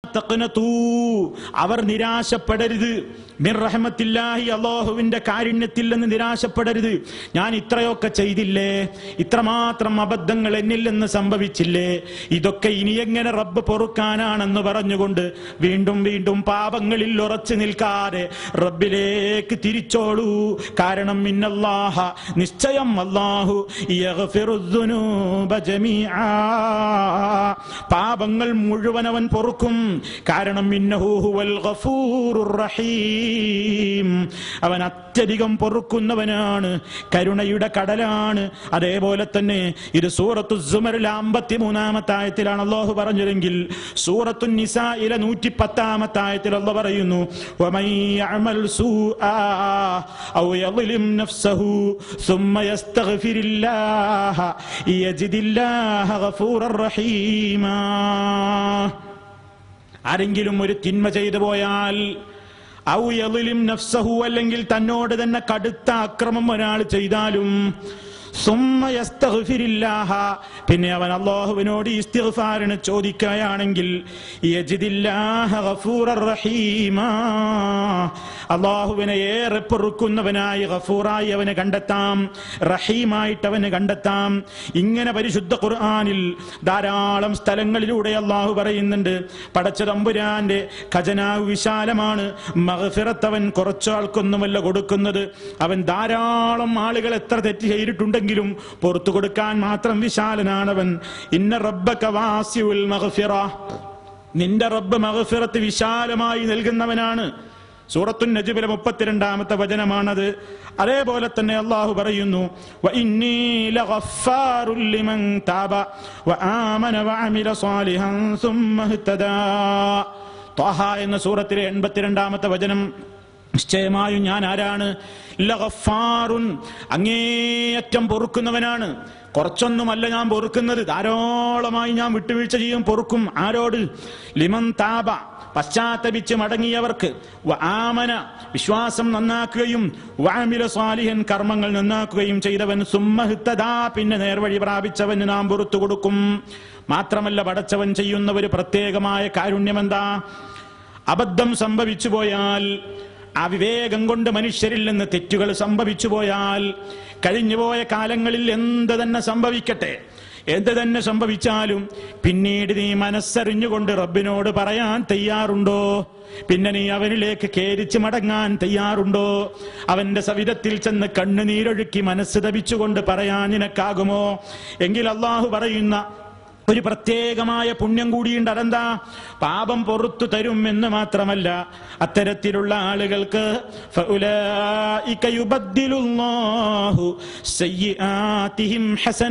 തഖ്നതൂ. അവർ നിരാശപ്പെടരുത് മിർ റഹ്മത്തില്ലാഹി അള്ളാഹുവിന്റെ കാരുണ്യത്തിൽ നിന്ന് നിരാശപ്പെടരുത് ഞാൻ ഇത്രയൊക്കെ ചെയ്തില്ലേ ഇത്രമാത്രം അബദ്ധങ്ങൾ എന്നിൽ നിന്ന് സംഭവിച്ചില്ലേ ഇതൊക്കെ ഇനി എങ്ങനെ റബ്ബ് പൊറുക്കാനാണെന്ന് പറഞ്ഞുകൊണ്ട് വീണ്ടും വീണ്ടും പാപങ്ങളിൽ ഉറച്ചു നിൽക്കാതെ റബ്ബിലേക്ക് തിരിച്ചോളൂ കാരണം മിന്നല്ലാഹ നിശ്ചയം അല്ലാഹു യഗ്ഫിറുദ്ദുനൂബ ജമീആ. പാപങ്ങൾ മുഴുവൻ അവൻ പൊറുക്കും കാരണം ഇന്നഹു ഹുവൽ ഗഫൂറുർ റഹീം അവൻ അത്യധികം പൊറുക്കുന്നവനാണ് കരുണയുടെ കടലാണ് അതേപോലെ തന്നെ ഇത് സൂറത്തു സുമറിലെ അമ്പത്തി മൂന്നാമത്തെ ആയത്തിലാണ് അള്ളാഹു പറഞ്ഞതെങ്കിൽ സൂറത്തു നിസായിലെ നൂറ്റി പത്താമത്തെ ആയത്തിൽ അള്ള പറയുന്നു ومن يعمل سوءا أو يظلم نفسه ثم يستغفر الله يجد الله غفورا رحيما ആരെങ്കിലും ഒരു തിന്മ ചെയ്തു പോയാൽ ഔ യളിലും നഫ്സഹു അല്ലെങ്കിൽ തന്നോട് തന്നെ കടുത്ത അക്രമം ഒരാൾ ചെയ്താലും സുമ്മ യസ്തഗ്ഫിരില്ലാഹ. പിന്നെ അവൻ അള്ളാഹുവിനോട് ഇസ്തിഗ്ഫാറിന് ചോദിക്കുകയാണെങ്കിൽ യജിദില്ലാഹ ഗഫൂറർ റഹീമാ. അള്ളാഹുവിനെ ഏറെ പൊറുക്കുന്നവനായി ഗഫൂറായി അവനെ കണ്ടെത്താം റഹീമായിട്ട് അവന് കണ്ടെത്താം ഇങ്ങനെ പരിശുദ്ധ ഖുർആനിൽ ധാരാളം സ്ഥലങ്ങളിലൂടെ അള്ളാഹു പറയുന്നുണ്ട് പടച്ച തമ്പുരാന്റെ ഖജനാവ് വിശാലമാണ് മഹഫിറത്ത് അവൻ കുറച്ചാൾക്കൊന്നുമല്ല കൊടുക്കുന്നത് അവൻ ധാരാളം ആളുകൾ എത്ര തെറ്റ് ചെയ്തിട്ടുണ്ടെങ്കിലും പുറത്തു കൊടുക്കാൻ മാത്രം വിശാലനാണവൻ ഇന്ന റബ്ബക വാസിഉൽ മഗ്ഫിറ നിന്റെ റബ്ബ് മഗ്ഫിറത്ത് വിശാലമായി നൽകുന്നവനാണ് സൂറത്തു നജിബിലെ മുപ്പത്തിരണ്ടാമത്തെ വചനമാണത് അതേപോലെ തന്നെ അള്ളാഹു പറയുന്നു "വ ഇന്നീ ലഗഫാറുൽ ലിമൻ താബ വ ആമന വ അമില സ്വാലിഹൻ സുമ്മ ഇഹ്തദാ." ത്വാഹ എന്ന സൂറത്തിലെ എൺപത്തിരണ്ടാമത്തെ വചനം നിശ്ചയമായും ഞാൻ ആരാണ് ലഗഫാറുൻ അങ്ങേയറ്റം പൊറുക്കുന്നവനാണ് കുറച്ചൊന്നുമല്ല ഞാൻ പൊറുക്കുന്നത് ധാരാളമായി ഞാൻ വിട്ടുവീഴ്ച ചെയ്യും പൊറുക്കും ആരോട് ലിമൻ താപ പശ്ചാത്തപിച്ച് മടങ്ങിയവർക്ക് വ ആമന വിശ്വാസം നന്നാക്കുകയും വാമില സ്വാലിഹൻ കർമ്മങ്ങൾ നന്നാക്കുകയും ചെയ്തവൻ സുമ്മഹിത്തതാ പിന്നെ നേർവഴി പ്രാപിച്ചവന് നാം പുറത്തു കൊടുക്കും മാത്രമല്ല പടച്ചവൻ ചെയ്യുന്ന ഒരു പ്രത്യേകമായ കാരുണ്യമെന്താ അബദ്ധം സംഭവിച്ചു പോയാൽ ആ വിവേകം കൊണ്ട് മനുഷ്യരിൽ നിന്ന് തെറ്റുകൾ സംഭവിച്ചു പോയാൽ കഴിഞ്ഞുപോയ കാലങ്ങളിൽ എന്ത് തന്നെ സംഭവിക്കട്ടെ എന്ത് തന്നെ സംഭവിച്ചാലും പിന്നീട് നീ മനസ്സറിഞ്ഞുകൊണ്ട് റബ്ബിനോട് പറയാൻ തയ്യാറുണ്ടോ പിന്നെ നീ അവനിലേക്ക് കേരിച്ച് മടങ്ങാൻ തയ്യാറുണ്ടോ അവന്റെ സവിധത്തിൽ ചെന്ന് കണ്ണുനീരൊഴുക്കി മനസ്സ് തപിച്ചുകൊണ്ട് പറയാൻ നിനക്കാകുമോ എങ്കിൽ അള്ളാഹു പറയുന്ന ഒരു പ്രത്യേകമായ പുണ്യം കൂടിയുണ്ട് അതെന്താ പാപം പൊറത്തു തരും എന്ന് മാത്രമല്ല അത്തരത്തിലുള്ള ആളുകൾക്ക് ഫഉലായിക യുബദ്ദിലുല്ലാഹു സയ്യിആതിഹിം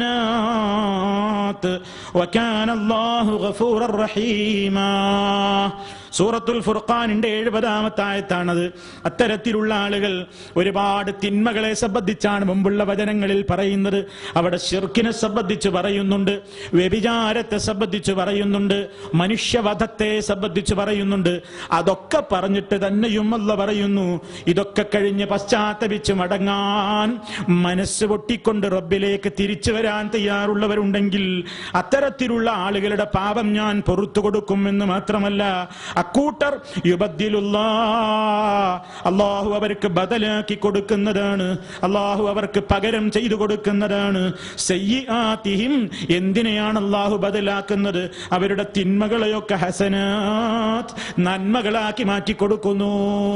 ഹസനാത്ത് വകാന അല്ലാഹു ഗഫൂറർ റഹീമാ സൂറത്തുൽ ഫുർഖാനിന്റെ എഴുപതാമത്തെ ആയത്താണത് അത്തരത്തിലുള്ള ആളുകൾ ഒരുപാട് തിന്മകളെ സംബന്ധിച്ചാണ് മുമ്പുള്ള വചനങ്ങളിൽ പറയുന്നത് അവിടെ ഷിർക്കിനെ സംബന്ധിച്ച് പറയുന്നുണ്ട് വ്യഭിചാരത്തെ സംബന്ധിച്ച് പറയുന്നുണ്ട് മനുഷ്യവധത്തെ സംബന്ധിച്ച് പറയുന്നുണ്ട് അതൊക്കെ പറഞ്ഞിട്ട് തന്നെയും അല്ല പറയുന്നു ഇതൊക്കെ കഴിഞ്ഞ് പശ്ചാത്തപിച്ച് മടങ്ങാൻ മനസ്സ് പൊട്ടിക്കൊണ്ട് റബ്ബിലേക്ക് തിരിച്ചു വരാൻ തയ്യാറുള്ളവരുണ്ടെങ്കിൽ അത്തരത്തിലുള്ള ആളുകളുടെ പാപം ഞാൻ പൊറത്തു കൊടുക്കും എന്ന് മാത്രമല്ല അക്കൂട്ടർ യുബദ്ദിലുള്ള അള്ളാഹു അവർക്ക് ബദലാക്കി കൊടുക്കുന്നതാണ് അള്ളാഹു അവർക്ക് പകരം ചെയ്തു കൊടുക്കുന്നതാണ് സയ്യിആതിഹിം എന്തിനെയാണ് അള്ളാഹു ബദലാക്കുന്നത് അവരുടെ തിന്മകളെയൊക്കെ ഹസനാത്ത് നന്മകളാക്കി മാറ്റി കൊടുക്കുന്നു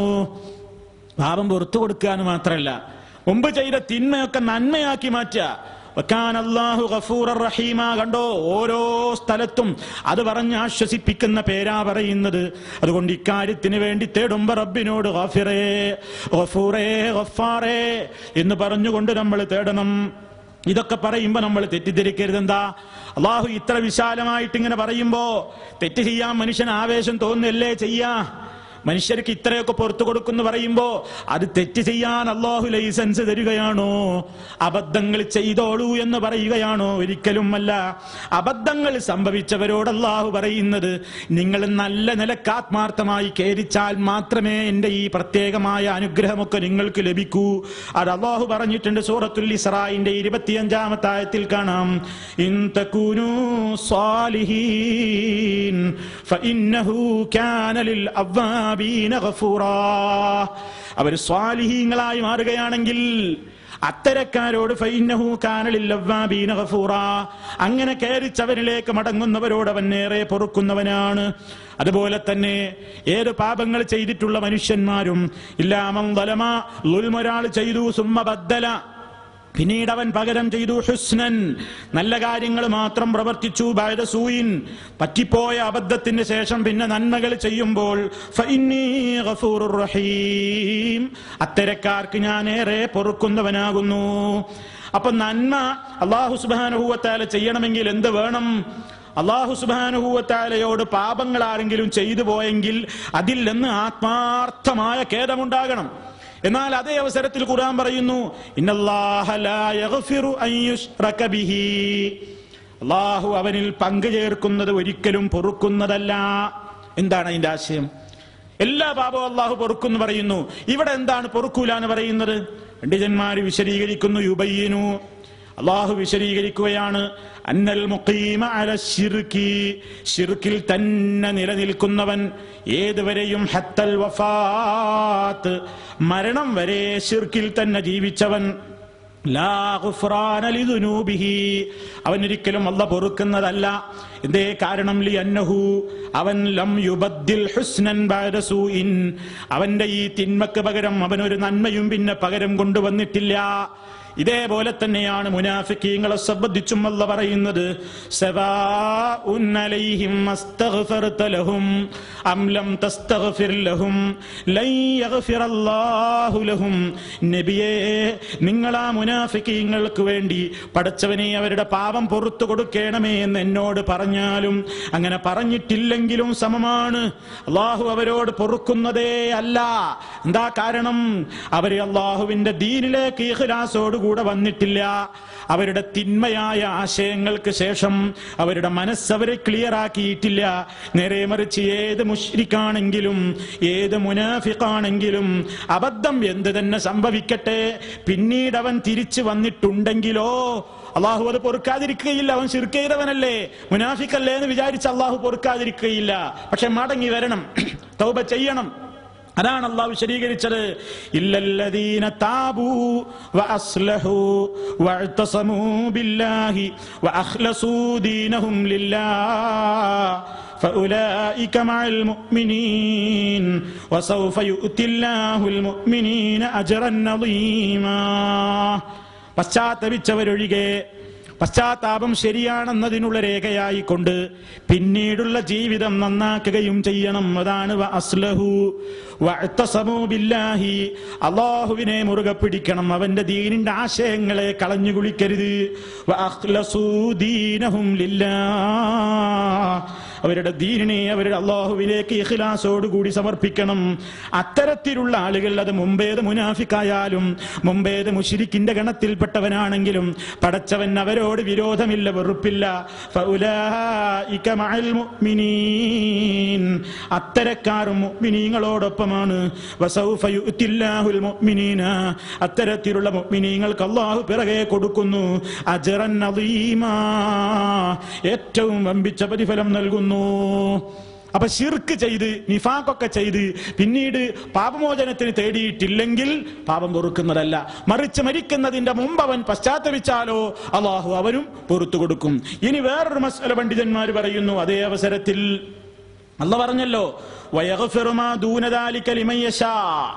പാപം പുറത്തു കൊടുക്കുക എന്ന് മാത്രമല്ല മുമ്പ് ചെയ്ത തിന്മയൊക്കെ നന്മയാക്കി മാറ്റുക വക്കാൻ അല്ലാഹു ഗഫൂറർ റഹീമ കണ്ടോ ഓരോ സ്ഥലത്തും അത് പറഞ്ഞ് ആശ്വസിപ്പിക്കുന്ന പേരാ പറയുന്നത് അതുകൊണ്ട് ഇക്കാര്യത്തിന് വേണ്ടി തേടുമ്പോ റബ്ബിനോട് ഗഫിറേ ഗഫൂറേ ഗഫാറേ എന്ന് പറഞ്ഞുകൊണ്ട് നമ്മൾ തേടണം ഇതൊക്കെ പറയുമ്പോ നമ്മൾ തെറ്റിദ്ധരിക്കരുത് എന്താ അള്ളാഹു ഇത്ര വിശാലമായിട്ട് ഇങ്ങനെ പറയുമ്പോ തെറ്റ് ചെയ്യാൻ മനുഷ്യൻ ആവേശം തോന്നുന്നല്ലേ ചെയ്യാ മനുഷ്യർക്ക് ഇത്രയൊക്കെ പുറത്തു കൊടുക്കുന്നു പറയുമ്പോ അത് തെറ്റ് ചെയ്യാൻ അള്ളാഹു ലൈസൻസ് തരികയാണോ അബദ്ധങ്ങൾ ചെയ്തോളൂ എന്ന് പറയുകയാണോ ഒരിക്കലും അല്ല അബദ്ധങ്ങൾ സംഭവിച്ചവരോട് അള്ളാഹു പറയുന്നത് നിങ്ങൾ നല്ല നിലക്ക് ആത്മാർത്ഥമായി കേരിച്ചാൽ മാത്രമേ എന്റെ ഈ പ്രത്യേകമായ അനുഗ്രഹമൊക്കെ നിങ്ങൾക്ക് ലഭിക്കൂ അത് അള്ളാഹു പറഞ്ഞിട്ടുണ്ട് സൂറത്തുൽ ഇസ്രായിന്റെ ഇരുപത്തിയഞ്ചാമത്തെ ആയത്തിൽ കാണാം ഇൻ തകൂനൂ സ്വാലിഹീൻ ഫഇന്നഹു കാന ലിൽ അവ്വാബീന ഗഫൂറാ അവർ സ്വാലിഹീങ്ങളായി മാറുകയാണെങ്കിൽ അത്തരക്കാരോട് ഫൈനഹു കാനലിൽ അവ്വാബീന ഗഫൂറ അങ്ങനെ കയറിച്ചവരിലേക്ക് മടങ്ങുന്നവരോട് അവൻ നേരെ പൊറുക്കുന്നവനാണ് അതുപോലെ തന്നെ ഏത് പാപങ്ങൾ ചെയ്തിട്ടുള്ള മനുഷ്യന്മാരും ഇല്ലാമം വലമ ലുൽമൊരാൾ ചെയ്തു സുമ്മ ബദ്ദല പിന്നീട് അവൻ പകരം ചെയ്തു ഹുസ്നൻ നല്ല കാര്യങ്ങൾ മാത്രം പ്രവർത്തിച്ചു ബൈദസൂയിൻ പറ്റിപ്പോയ അബദ്ധത്തിന് ശേഷം പിന്നെ നന്മകൾ ചെയ്യുമ്പോൾ ഫഇന്നീ ഗഫൂറുർ റഹീം അത്തരക്കാർക്ക് ഞാൻ ഏറെ പൊറുക്കുന്നവനാകുന്നു അപ്പൊ നന്മ അള്ളാഹു സുബാനുഭൂവത്താല ചെയ്യണമെങ്കിൽ എന്ത് വേണം അള്ളാഹു സുബാനുഭൂവത്താലയോട് പാപങ്ങൾ ആരെങ്കിലും ചെയ്തു പോയെങ്കിൽ അതിൽ നിന്ന് ആത്മാർത്ഥമായ ഖേദമുണ്ടാകണം എന്നാൽ അതേ അവസരത്തിൽ ഖുർആൻ പറയുന്നു ഇന്നല്ലാഹ ലാ യഗ്ഫിറു അൻ യുശ്റക ബിഹി അള്ളാഹു അവനിൽ പങ്കു ചേർക്കുന്നത് ഒരിക്കലും പൊറുക്കുന്നതല്ല എന്താണ് അതിന്റെ ആശയം എല്ലാ പാപവും അള്ളാഹു പൊറുക്കുന്നു പറയുന്നു ഇവിടെ എന്താണ് പൊറുക്കൂല എന്ന് പറയുന്നത് പണ്ഡിതന്മാര് വിശദീകരിക്കുന്നു യുബയ്യനു അള്ളാഹു വിശദീകരിക്കുകയാണ് അന്നൽ മുഖീമ അല ശിർക്കി ഷിർക്കിൽ തന്നെ നിലനിൽക്കുന്നവൻ ഏതുവരെയും ഹത്തൽ വഫാത്ത് മരണം വരെ ഷിർക്കിൽ തന്നെ ജീവിച്ചവൻ ലാ ഗുഫ്രാന ലിദുനൂബിഹി. അവനൊരിക്കലും അല്ല പൊറുക്കുന്നതല്ല എന്തേ കാരണം ലി അന്നഹു അവൻ ലം യുബദ്ദിൽ ഹുസ്നൻ ബഅദ സൂഇൻ അവന്റെ ഈ തിന്മക്ക് പകരം അവനൊരു നന്മയും പിന്നെ പകരം കൊണ്ടുവന്നിട്ടില്ല ഇതേപോലെ തന്നെയാണ് മുനാഫിക്കീങ്ങളെ സംബന്ധിച്ചും അല്ല പറയുന്നത് സവാഉൻ അലൈഹിം അസ്തഗ്ഫർത ലഹും അം ലം തസ്തഗ്ഫിർ ലഹും ലൻ യഗ്ഫിറല്ലാഹു ലഹും നബിയേ നിങ്ങൾ ആ മുനാഫിക്കീങ്ങൾക്ക് വേണ്ടി പടച്ചവനെ അവരുടെ പാപം പുറത്തു കൊടുക്കണമേ എന്ന് എന്നോട് പറഞ്ഞാലും അങ്ങനെ പറഞ്ഞിട്ടില്ലെങ്കിലും സമമാണ് അള്ളാഹു അവരോട് പൊറുക്കുന്നതേ അല്ല എന്താ കാരണം അവര് അള്ളാഹുവിന്റെ ദീനിലേക്ക് ഇഖ്ലാസോടുകൂടെ വന്നിട്ടില്ല അവരുടെ തിന്മയായ ആശയങ്ങൾക്ക് ശേഷം അവരുടെ മനസ്സവരെ ക്ലിയർ ആക്കിയിട്ടില്ല നേരെ മറിച്ച് ഏത് മുഷ്രിക്കാണെങ്കിലും ഏത് മുനാഫിക്കാണെങ്കിലും അബദ്ധം എന്ത് തന്നെ സംഭവിക്കട്ടെ പിന്നീട് അവൻ തിരിച്ചു വന്നിട്ടുണ്ടെങ്കിലോ അള്ളാഹു അത് പൊറുക്കാതിരിക്കുകയില്ല അവൻ ശിർക്കെയ്തവനല്ലേ മുനാഫിക്കല്ലേ എന്ന് വിചാരിച്ച് അള്ളാഹു പൊറുക്കാതിരിക്കുകയില്ല പക്ഷെ മടങ്ങി വരണം തൗബ ചെയ്യണം അതാണ് അള്ളാഹു വിശദീകരിച്ചത് ഇല്ലല്ലദീന താബൂ വഅസ്ലഹൂ വഅതസമൂ ബില്ലാഹി വഅഖ്ലസൂ ദീനഹും ലില്ലാഹ് فأولئك مع المؤمنين وسوف يؤتي الله المؤمنين أجرا عظيما പശ്ചാത്തപിച്ചവരൊഴികെ പശ്ചാത്താപം ശരിയാണെന്നതിനുള്ള രേഖയായിക്കൊണ്ട് പിന്നീടുള്ള ജീവിതം നന്നാക്കുകയും ചെയ്യണം അതാണ് വ അസ്ലഹു വഅ്തസമൂ ബില്ലാഹി അള്ളാഹുവിനെ മുറുകെ പിടിക്കണം അവന്റെ ദീനിന്റെ ആശയങ്ങളെ കളഞ്ഞു കുളിക്കരുത് വ അഖ്ലസൂ ദീനഹും ലില്ലാഹ് അവരുടെ ദീനിനെ അവരുടെ അള്ളാഹുവിലേക്ക് ഇഖ്ലാസോടുകൂടി സമർപ്പിക്കണം അത്തരത്തിലുള്ള ആളുകൾ അത് മുമ്പേത് മുനാഫിക്കായാലും മുമ്പേത് മുഷിരിക്കിന്റെ ഗണത്തിൽപ്പെട്ടവനാണെങ്കിലും പടച്ചവൻ അവരോട് വിരോധമില്ല വെറുപ്പില്ല ഫൗലായിക മഅൽ മുഅ്മിനീൻ. അത്തരക്കാരും മുഅ്മിനീങ്ങളോടൊപ്പമാണ് വസൗഫ യുഅ്തില്ലാഹുൽ മുഅ്മിനീന. അത്തരത്തിലുള്ള മുഅ്മിനീങ്ങൾക്ക് അള്ളാഹു പിറകെ കൊടുക്കുന്നു അജറൻ അദീമാ. ഏറ്റവും വമ്പിച്ച പ്രതിഫലം നൽകുന്നു അപ്പൊ ഷിർക്ക് ചെയ്ത് നിഫാഖൊക്കെ ചെയ്ത് പിന്നീട് പാപമോചനത്തിന് തേടിയിട്ടില്ലെങ്കിൽ പാപം പൊറുക്കുന്നതല്ല മറിച്ച് മരിക്കുന്നതിന്റെ മുമ്പ് അവൻ പശ്ചാത്തപിച്ചാലോ അള്ളാഹു അവനും പൊറത്തു കൊടുക്കും ഇനി വേറൊരു മസ്അല പണ്ഡിതന്മാർ പറയുന്നു അതേ അവസരത്തിൽ അല്ല പറഞ്ഞല്ലോ വയഗ്ഫിറു മാ ദൂന ദാലിക ലിമൻ യശാ.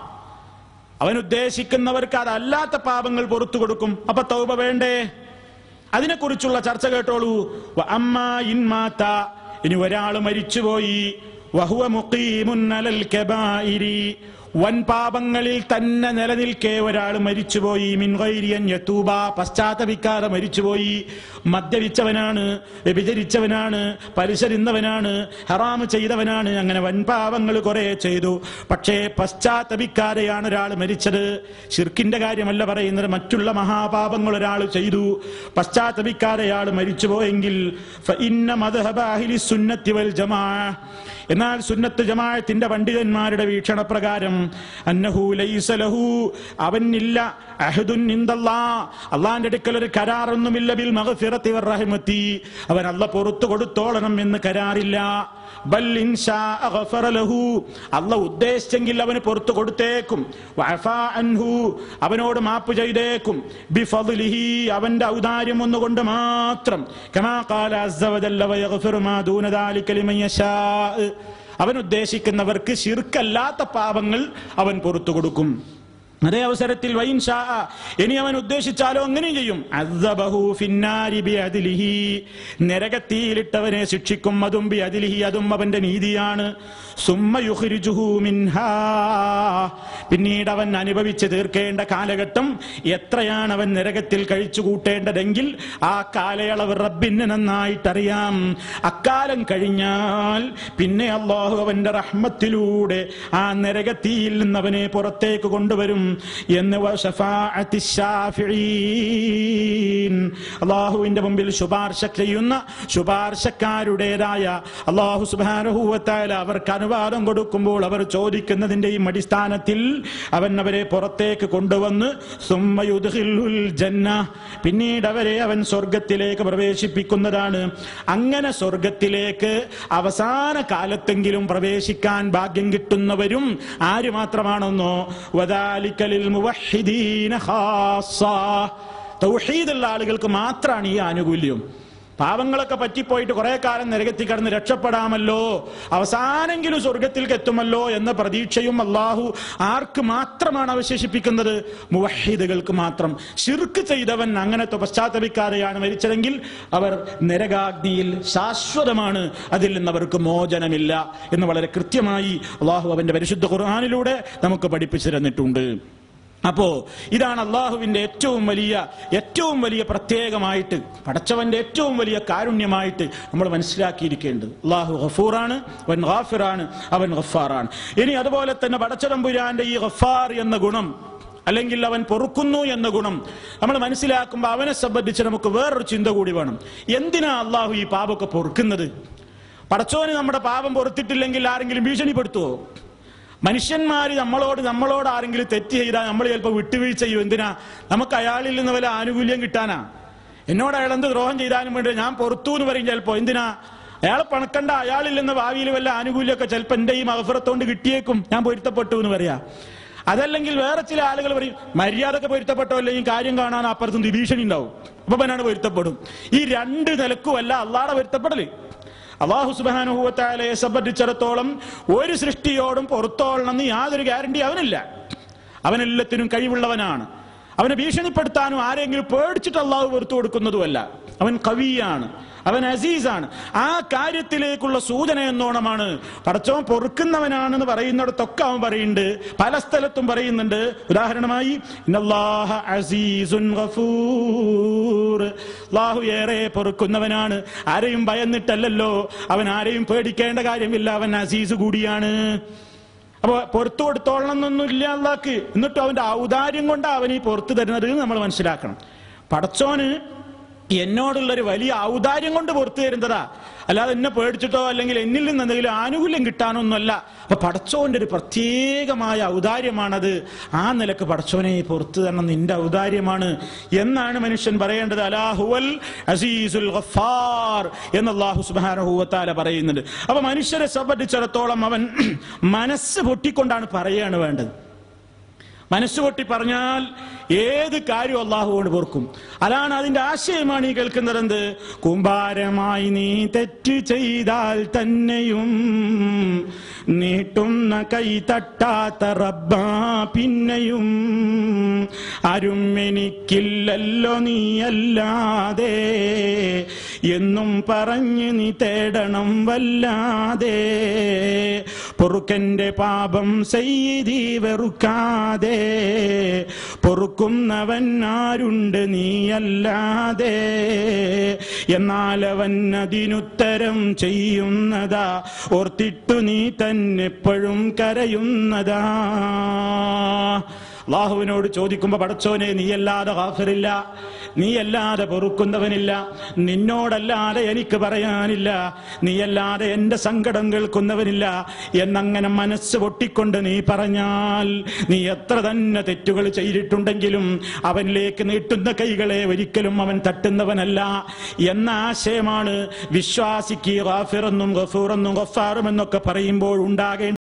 അവൻ ഉദ്ദേശിക്കുന്നവർക്ക് അതല്ലാത്ത പാപങ്ങൾ പൊറത്തു കൊടുക്കും അപ്പൊ തൗബ വേണ്ടേ അതിനെക്കുറിച്ചുള്ള ചർച്ച കേട്ടോളൂ വ അമ്മാ ഇൻ മാത ഇനി ഒരാൾ മരിച്ചുപോയി വഹുവ മുഖീമുൻ അലൽ കബായിരി വൻ പാപങ്ങളിൽ തന്നെ നിലനിൽക്കെ ഒരാൾ മരിച്ചുപോയി മിൻവൈരിയൻ യത്തൂബ പശ്ചാത്തപിക്കാതെ മരിച്ചുപോയി മദ്യപിച്ചവനാണ് വ്യഭിചരിച്ചവനാണ് പലിശ തിന്നവനാണ് ഹറാമ് ചെയ്തവനാണ് അങ്ങനെ വൻ പാപങ്ങൾ കുറെ ചെയ്തു പക്ഷേ പശ്ചാത്തപിക്കാതെയാണ് ഒരാൾ മരിച്ചത് ഷിർക്കിന്റെ കാര്യമല്ല പറയുന്നത് മറ്റുള്ള മഹാപാപങ്ങൾ ഒരാൾ ചെയ്തു പശ്ചാത്തപിക്കാതെ അയാൾ മരിച്ചുപോയെങ്കിൽ ഫഇന്ന മദ്ഹബ അഹ്ലി സുന്നത്തി വൽ ജമാ എന്നാൽ സുന്നത്ത് ജമാഅത്തിന്റെ പണ്ഡിതന്മാരുടെ വീക്ഷണപ്രകാരം അന്നഹു ലൈസ ലഹു അവനില്ല അഹദുൻ ഇൻദല്ലാ അള്ളാന്റെ അടുക്കൽ ഒരു കരാറൊന്നുമില്ല ബിൽ മഗ്ഫിറത്തി വർ റഹ്മത്തി അവൻ അല്ല പുറത്തു കൊടുത്തോളണം എന്ന് കരാറില്ല ബൽ ഇൻഷാ ഗഫറ ലഹു അല്ല ഉദ്ദേശിച്ചെങ്കിൽ അവന് പുറത്തു കൊടുത്തേക്കും വഅഫാ അൻഹു അവനോട് മാപ്പ് ചെയ്തേക്കും ബിഫദ്ലിഹി അവന്റെ ഔദാര്യം ഒന്നുകൊണ്ട് മാത്രം കമാ ഖാല അസ്സ വജല്ല വയഗ്ഫിറു മാ ദൂന ദാലിക ലിമൻ യശാ അവൻ ഉദ്ദേശിക്കുന്നവർക്ക് ശിർക്കല്ലാത്ത പാപങ്ങൾ അവൻ പുറത്തു കൊടുക്കും അതേ അവസരത്തിൽ വൈൻ ഷാ ഇനി അവൻ ഉദ്ദേശിച്ചാലോ അങ്ങനെയും ചെയ്യും അദ്ദബഹു ഫിന്നാരി ബിഅദ്ലിഹി നരകത്തിയിലിട്ടവനെ ശിക്ഷിക്കും അതും ബിഅദ്ലിഹി അതും അവന്റെ നീതിയാണ് സുമ്മ യുഖ്രിജുഹു മിൻഹാ പിന്നീട് അവൻ അനുഭവിച്ച് തീർക്കേണ്ട കാലഘട്ടം എത്രയാണ് അവൻ നരകത്തിൽ കഴിച്ചു കൂട്ടേണ്ടതെങ്കിൽ ആ കാലയളവ് റബ്ബിന് നന്നായിട്ടറിയാം അക്കാലം കഴിഞ്ഞാൽ പിന്നെ അള്ളാഹു അവന്റെ റഹ്മത്തിലൂടെ ആ നരകത്തിയിൽ നിന്ന് അവനെ പുറത്തേക്ക് കൊണ്ടുവരും എന്ന് വശഫാഅത്തി ശാഫിഈൻ. അള്ളാഹുവിന്റെ മുമ്പിൽ ശുപാർശ ചെയ്യുന്ന ശുപാർശക്കാരുടേതായ അള്ളാഹു സുബാനഹൂവത്തായ അവർക്ക് അനുവാദം കൊടുക്കുമ്പോൾ അവർ ചോദിക്കുന്നതിന്റെയും അടിസ്ഥാനത്തിൽ അവൻ അവരെ പുറത്തേക്ക് കൊണ്ടുവന്ന് സുമ്മയുദ്ഹിലുൽ ജന്ന പിന്നീട് അവരെ അവൻ സ്വർഗത്തിലേക്ക് പ്രവേശിപ്പിക്കുന്നതാണ് അങ്ങനെ സ്വർഗത്തിലേക്ക് അവസാന കാലത്തെങ്കിലും പ്രവേശിക്കാൻ ഭാഗ്യം കിട്ടുന്നവരും ആര് മാത്രമാണെന്നോ വദാലിക്കലിൽ മുവഹിദീന ഖാസ്സ. തൗഹീദുള്ള ആളുകൾക്ക് മാത്രമാണ് ഈ ആനുകൂല്യം പാവങ്ങളൊക്കെ പറ്റിപ്പോയിട്ട് കുറെ കാലം നരകത്തിൽ കിടന്ന് രക്ഷപ്പെടാമല്ലോ അവസാനെങ്കിലും സ്വർഗത്തിലേക്ക് എത്തുമല്ലോ എന്ന പ്രതീക്ഷയും അള്ളാഹു ആർക്ക് മാത്രമാണ് അവശേഷിപ്പിക്കുന്നത് മുവഹിദുകൾക്ക് മാത്രം ഷിർക്ക് ചെയ്തവൻ അങ്ങനത്തെ പശ്ചാത്തപിക്കാതെയാണ് മരിച്ചതെങ്കിൽ അവർ നരകാഗ്നിയിൽ ശാശ്വതമാണ് അതിൽ നിന്ന് അവർക്ക് മോചനമില്ല എന്ന് വളരെ കൃത്യമായി അള്ളാഹു അവന്റെ പരിശുദ്ധ ഖുർആാനിലൂടെ നമുക്ക് പഠിപ്പിച്ചു തന്നിട്ടുണ്ട് അപ്പോ ഇതാണ് അള്ളാഹുവിന്റെ ഏറ്റവും വലിയ ഏറ്റവും വലിയ പ്രത്യേകമായിട്ട് പടച്ചവന്റെ ഏറ്റവും വലിയ കാരുണ്യമായിട്ട് നമ്മൾ മനസ്സിലാക്കിയിരിക്കേണ്ടത് അള്ളാഹു ഗഫൂറാണ് അവൻ ഗാഫിറാണ് അവൻ ഗഫാറാണ് ഇനി അതുപോലെ തന്നെ പടച്ചതമ്പുരാന്റെ ഈ ഗഫാർ എന്ന ഗുണം അല്ലെങ്കിൽ അവൻ പൊറുക്കുന്നു എന്ന ഗുണം നമ്മൾ മനസ്സിലാക്കുമ്പോൾ അവനെ സംബന്ധിച്ച് നമുക്ക് വേറൊരു ചിന്ത കൂടി വേണം എന്തിനാ അള്ളാഹു ഈ പാപമൊക്കെ പൊറുക്കുന്നത് പടച്ചോന് നമ്മുടെ പാപം പൊറുത്തിട്ടില്ലെങ്കിൽ ആരെങ്കിലും ഭീഷണിപ്പെടുത്തുവോ മനുഷ്യന്മാര് നമ്മളോട് നമ്മളോട് ആരെങ്കിലും തെറ്റ് ചെയ്താൽ നമ്മൾ ചിലപ്പോൾ വിട്ടുവീഴ്ച ചെയ്യും എന്തിനാ നമുക്ക് അയാളിൽ നിന്ന് വല്ല ആനുകൂല്യം കിട്ടാനാ എന്നോട് അയാൾ എന്ത് ദ്രോഹം ചെയ്താലും വേണ്ടി ഞാൻ പുറത്തു എന്ന് പറയും ചിലപ്പോ എന്തിനാ അയാൾ പണക്കണ്ട അയാളിൽ നിന്ന് ഭാവിയിൽ വല്ല ആനുകൂല്യമൊക്കെ ചിലപ്പോൾ എന്റെ ഈ മഹഫറത്തോണ്ട് കിട്ടിയേക്കും ഞാൻ പൊരുത്തപ്പെട്ടു എന്ന് പറയാ അതല്ലെങ്കിൽ വേറെ ചില ആളുകൾ പറയും മര്യാദക്ക് പൊരുത്തപ്പെട്ടോ അല്ലെങ്കിൽ കാര്യം കാണാൻ അപ്പുറത്തും ഭീഷണി ഉണ്ടാവും അപ്പൊ പനാണ് പൊരുത്തപ്പെടും ഈ രണ്ട് നിലക്കുമല്ല അള്ളാടെ പൊരുത്തപ്പെടല് അള്ളാഹു സുബാനുഭവത്താലയെ സംബന്ധിച്ചിടത്തോളം ഒരു സൃഷ്ടിയോടും പുറത്തോളണമെന്ന് യാതൊരു ഗ്യാരണ്ടി അവനില്ല അവനെല്ലാത്തിനും കഴിവുള്ളവനാണ് അവനെ ഭീഷണിപ്പെടുത്താനും ആരെങ്കിലും പേടിച്ചിട്ട് അള്ളാഹു പുറത്തു കൊടുക്കുന്നതുമല്ല അവൻ കവിയാണ് അവൻ അസീസാണ് ആ കാര്യത്തിലേക്കുള്ള സൂചന എന്നോണമാണ് പടച്ചവൻ പൊറുക്കുന്നവനാണെന്ന് പറയുന്നിടത്തൊക്കെ അവൻ പറയുന്നുണ്ട് പല സ്ഥലത്തും പറയുന്നുണ്ട് ഉദാഹരണമായി ഇന്നല്ലാഹ അസീസുൻ ഗഫൂർ അള്ളാഹു ഏറെ പൊറുക്കുന്നവനാണ് ആരെയും ഭയന്നിട്ടല്ലല്ലോ അവൻ ആരെയും പേടിക്കേണ്ട കാര്യമില്ല അവൻ അസീസ് കൂടിയാണ് അപ്പൊ പുറത്തു കൊടുത്തോളണം എന്നൊന്നും ഇല്ല അള്ളാക്ക് എന്നിട്ടും അവന്റെ ഔദാര്യം കൊണ്ട് അവൻ ഈ പുറത്തു തരുന്നത് എന്ന് നമ്മൾ മനസ്സിലാക്കണം പടച്ചോന് എന്നോടുള്ളൊരു വലിയ ഔദാര്യം കൊണ്ട് പുറത്തു തരുന്നതാ അല്ലാതെ എന്നെ പേടിച്ചിട്ടോ അല്ലെങ്കിൽ എന്നിൽ നിന്ന് എന്തെങ്കിലും ആനുകൂല്യം കിട്ടാനൊന്നുമല്ല അപ്പൊ പടച്ചോന്റെ ഒരു പ്രത്യേകമായ ഔദാര്യമാണത് ആ നിലക്ക് പടച്ചോനെ പുറത്തു തരണം നിന്റെ ഔദാര്യമാണ് എന്നാണ് മനുഷ്യൻ പറയേണ്ടത് അലാഹുവൽ അസീസുൽ ഗഫാർ എന്ന് അള്ളാഹു സുബാനഹുവത്താല പറയുന്നുണ്ട് അപ്പൊ മനുഷ്യരെ സംബന്ധിച്ചിടത്തോളം അവൻ മനസ്സ് പൊട്ടിക്കൊണ്ടാണ് പറയുകയാണ് വേണ്ടത് മനസ്സ് പൊട്ടി പറഞ്ഞാൽ ഏത് കാര്യം അള്ളാഹുവോട് പൊറുക്കും അതാണ് അതിന്റെ ആശയമാണ് ഈ കേൾക്കുന്നത് എന്ത് കുമ്പാരമായി നീ തെറ്റ് ചെയ്താൽ തന്നെയും നീട്ടുന്ന കൈ തട്ടാത്ത റബ്ബ പിന്നെയും ആരും എനിക്കില്ലല്ലോ നീയല്ലാതെ എന്നും പറഞ്ഞ് നീ തേടണം വല്ലാതെ പൊറുക്കന്റെ പാപം സയ്യിദി വെറുക്കാതെ പൊറുക്കുന്നവൻ ആരുണ്ട് നീയല്ലാതെ എന്നാൽ അവൻ അതിനുത്തരം ചെയ്യുന്നതാ ഓർത്തിട്ടു നീ തന്നെപ്പോഴും കരയുന്നതാ അള്ളാഹുവിനോട് ചോദിക്കുമ്പോ പടച്ചോനെ നീയല്ലാതെ ഹാഫിറില്ല നീയല്ലാതെ പൊറുക്കുന്നവനില്ല നിന്നോടല്ലാതെ എനിക്ക് പറയാനില്ല നീയല്ലാതെ എന്റെ സങ്കടം കേൾക്കുന്നവനില്ല എന്നങ്ങനെ മനസ്സ് പൊട്ടിക്കൊണ്ട് നീ പറഞ്ഞാൽ നീ എത്ര തന്നെ തെറ്റുകൾ ചെയ്തിട്ടുണ്ടെങ്കിലും അവനിലേക്ക് നീട്ടുന്ന കൈകളെ ഒരിക്കലും അവൻ തട്ടുന്നവനല്ല എന്ന ആശയമാണ് വിശ്വാസിക്ക് ഹാഫിറെന്നും ഗഫൂറെന്നും ഗഫാറുമെന്നൊക്കെ പറയുമ്പോൾ ഉണ്ടാകേണ്ട